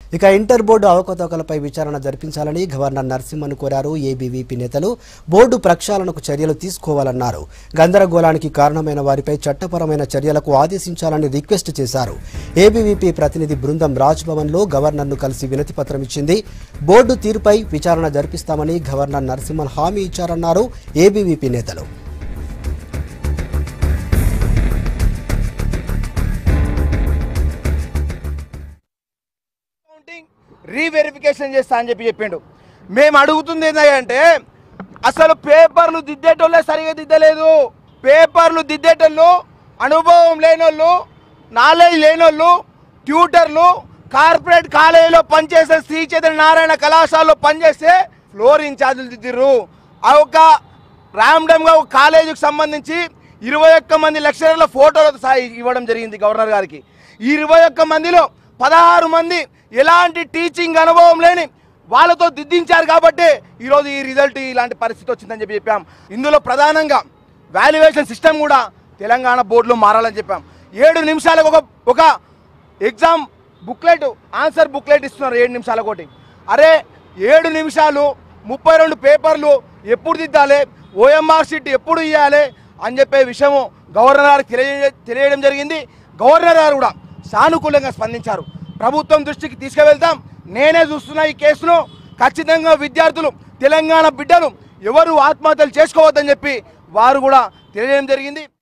ఇక inter board అవకతవకలపై విచారణ జరిపించాలని గవర్నర్ నరసింహన్ కోరారు ఏబీవీపీ నేతలు బోర్డు ప్రక్షాళనకు చర్యలు తీసుకోవాలన్నారు గందరగోళానికి కారణమైన వారిపై చట్టపరమైన చర్యలకు ఆదేశించాలని రిక్వెస్ట్ చేశారు ఏబీవీపీ ప్రతినిధి బృందం రాజ్భవన్లో గవర్నర్ను కలిసి వినతి పత్రం ఇచ్చింది బోర్డు తీరుపై విచారణ జరిపిస్తామని గవర్నర్ నరసింహన్ హామీ ఇచ్చారన్నారు ఏబీవీపీ నేతలు కౌంటింగ్ రీవెరిఫికేషన్ చేస్తా అని చెప్పి చెప్పిండు మేము అడుగుతుంది ఏంటంటే అసలు పేపర్లు దిద్దేటోళ్ళే సరిగా దిద్దలేదు పేపర్లు దిద్దేటోళ్ళు అనుభవం లేనోళ్ళు నాలెడ్జ్ లేనోళ్ళు ట్యూటర్లు కార్పొరేట్ కాలేజీలో పనిచేసే శ్రీ చైతన్య నారాయణ కళాశాలలో పనిచేస్తే ఫ్లోర్ ఇన్ఛార్జీలు దిద్దిర్రు ఆ ఒక ర్యాండమ్గా ఒక కాలేజీకి సంబంధించి ఇరవై ఒక్క మంది లెక్చరర్ల ఫోటోలు సహా ఇవ్వడం జరిగింది గవర్నర్ గారికి ఈ ఇరవై ఒక్క మందిలో పదహారు మంది ఎలాంటి టీచింగ్ అనుభవం లేని వాళ్ళతో దిద్దించారు కాబట్టి ఈరోజు ఈ రిజల్ట్ ఇలాంటి పరిస్థితి వచ్చిందని చెప్పి చెప్పాం ఇందులో ప్రధానంగా వాల్యుయేషన్ సిస్టమ్ కూడా తెలంగాణ బోర్డులో మారాలని చెప్పాం ఏడు నిమిషాలకు ఒక ఒక ఎగ్జామ్ బుక్లెట్ ఆన్సర్ బుక్లెట్ ఇస్తున్నారు ఏడు నిమిషాలకు ఒకటి అరే ఏడు నిమిషాలు ముప్పై రెండు పేపర్లు ఎప్పుడు దిద్దాలి ఓఎంఆర్ షీట్ ఎప్పుడు ఇవ్వాలి అని చెప్పే విషయము గవర్నర్ గారికి తెలియ తెలియడం జరిగింది గవర్నర్ గారు కూడా సానుకూలంగా స్పందించారు ప్రభుత్వం దృష్టికి తీసుకువెళ్తాం నేనే చూస్తున్న ఈ కేసును ఖచ్చితంగా విద్యార్థులు తెలంగాణ బిడ్డలు ఎవరు ఆత్మహత్యలు చేసుకోవద్దని చెప్పి వారు కూడా తెలియడం జరిగింది